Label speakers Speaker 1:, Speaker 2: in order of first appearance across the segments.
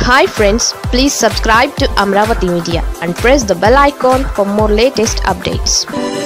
Speaker 1: hi friends please subscribe to Amaravati media and press the bell icon for more latest updates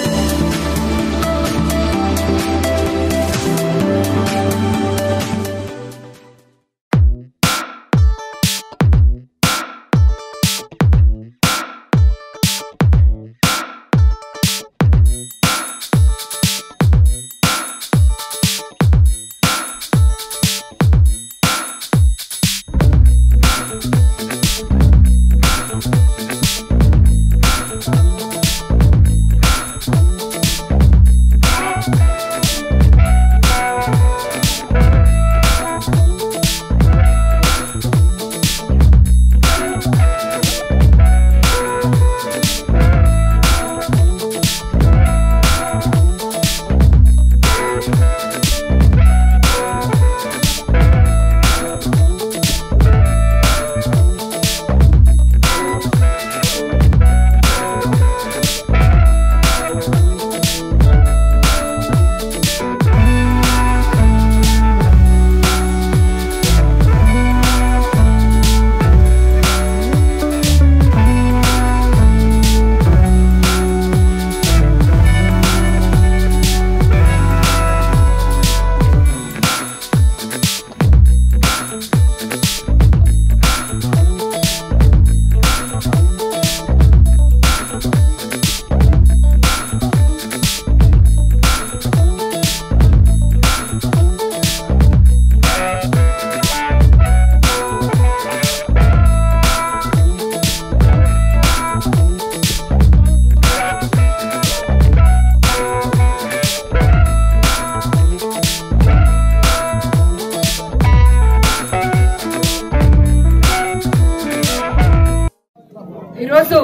Speaker 2: ఈరోజు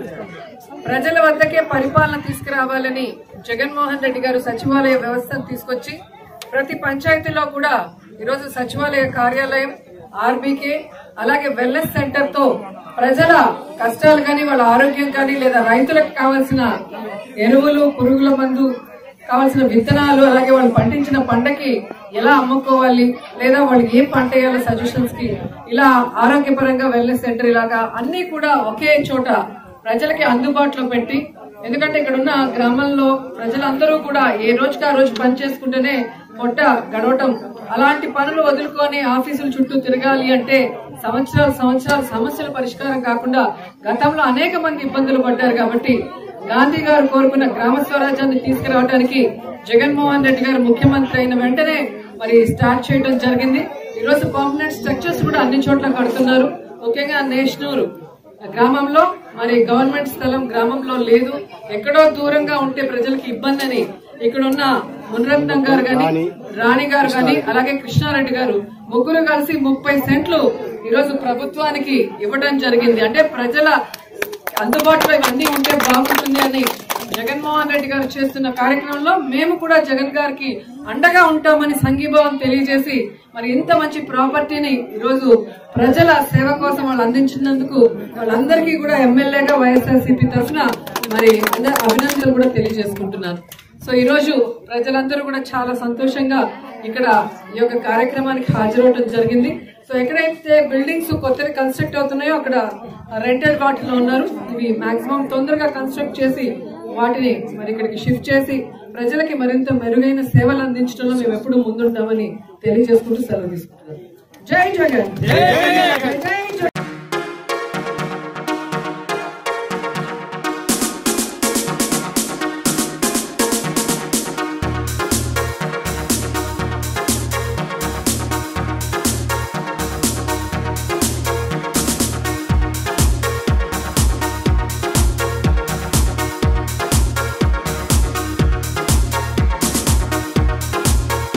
Speaker 2: ప్రజల వద్దకే పరిపాలన తీసుకురావాలని జగన్మోహన్ రెడ్డి గారు సచివాలయ వ్యవస్థను తీసుకొచ్చి ప్రతి పంచాయతీలో కూడా ఈరోజు సచివాలయ కార్యాలయం ఆర్బీకే అలాగే వెల్నెస్ సెంటర్ తో ప్రజల కష్టాలు కానీ వాళ్ళ ఆరోగ్యం కానీ లేదా రైతులకు కావాల్సిన ఎరువులు పురుగుల మందు కావాల్సిన విత్తనాలు అలాగే వాళ్ళు పండించిన పంటకి ఎలా అమ్ముకోవాలి లేదా వాళ్ళకి ఏం పంట వేయాలో సజెషన్స్ కి ఇలా ఆరోగ్యపరంగా వెల్నెస్ సెంటర్ ఇలాగా అన్ని కూడా ఒకే చోట ప్రజలకి అందుబాటులో పెట్టి ఎందుకంటే ఇక్కడ ఉన్న గ్రామంలో ప్రజలందరూ కూడా ఏ రోజుకి ఆ రోజు పని చేసుకుంటేనే పొట్ట గడవటం అలాంటి పనులు వదులుకొని ఆఫీసుల చుట్టూ తిరగాలి అంటే సంవత్సరాలు సంవత్సరాలు సమస్యల పరిష్కారం కాకుండా గతంలో అనేక మంది ఇబ్బందులు పడ్డారు కాబట్టి గాంధీ గారు కోరుకున్న గ్రామ స్వరాజ్యాన్ని తీసుకురావడానికి జగన్మోహన్ రెడ్డి గారు ముఖ్యమంత్రి అయిన వెంటనే మరి స్టార్ట్ చేయడం జరిగింది ఈ రోజు పర్మనెంట్ స్ట్రక్చర్స్ కూడా అన్ని చోట్ల కడుతున్నారు ముఖ్యంగా నేషనూరు గ్రామంలో మరి గవర్నమెంట్ స్థలం గ్రామంలో లేదు ఎక్కడో దూరంగా ఉంటే ప్రజలకు ఇబ్బంది అని ఇక్కడ ఉన్న మునరంతం గారు గాని రాణి గారు గాని అలాగే కృష్ణారెడ్డి గారు ముగ్గురు కలిసి ముప్పై సెంట్లు ఈరోజు ప్రభుత్వానికి ఇవ్వడం జరిగింది అంటే ప్రజల అందుబాటులో ఇవన్నీ ఉంటే బాగుంటుంది అని జగన్మోహన్ రెడ్డి గారు చేస్తున్న కార్యక్రమంలో మేము కూడా జగన్ గారికి అండగా ఉంటామని సంఘీభావం తెలియజేసి మరి ఇంత మంచి ప్రాపర్టీని ఈరోజు ప్రజల సేవ కోసం వాళ్ళు అందించినందుకు వాళ్ళందరికీ కూడా ఎమ్మెల్యేగా వైఎస్ఆర్సీపీ తరఫున మరి అందరి అభినందనలు కూడా తెలియజేసుకుంటున్నాను సో ఈ రోజు ప్రజలందరూ కూడా చాలా సంతోషంగా ఇక్కడ ఈ యొక్క కార్యక్రమానికి హాజరవడం జరిగింది సో ఎక్కడైతే బిల్డింగ్స్ కొత్తగా కన్స్ట్రక్ట్ అవుతున్నాయో అక్కడ రెంటల్ వాటిలో ఉన్నారు ఇవి మాక్సిమం తొందరగా కన్స్ట్రక్ట్ చేసి వాటిని మరి ఇక్కడికి షిఫ్ట్ చేసి ప్రజలకి మరింత మెరుగైన సేవలు అందించడంలో మేము ఎప్పుడు ముందుంటామని తెలియజేసుకుంటూ సెలవు తీసుకుంటున్నాం జై జగన్ జై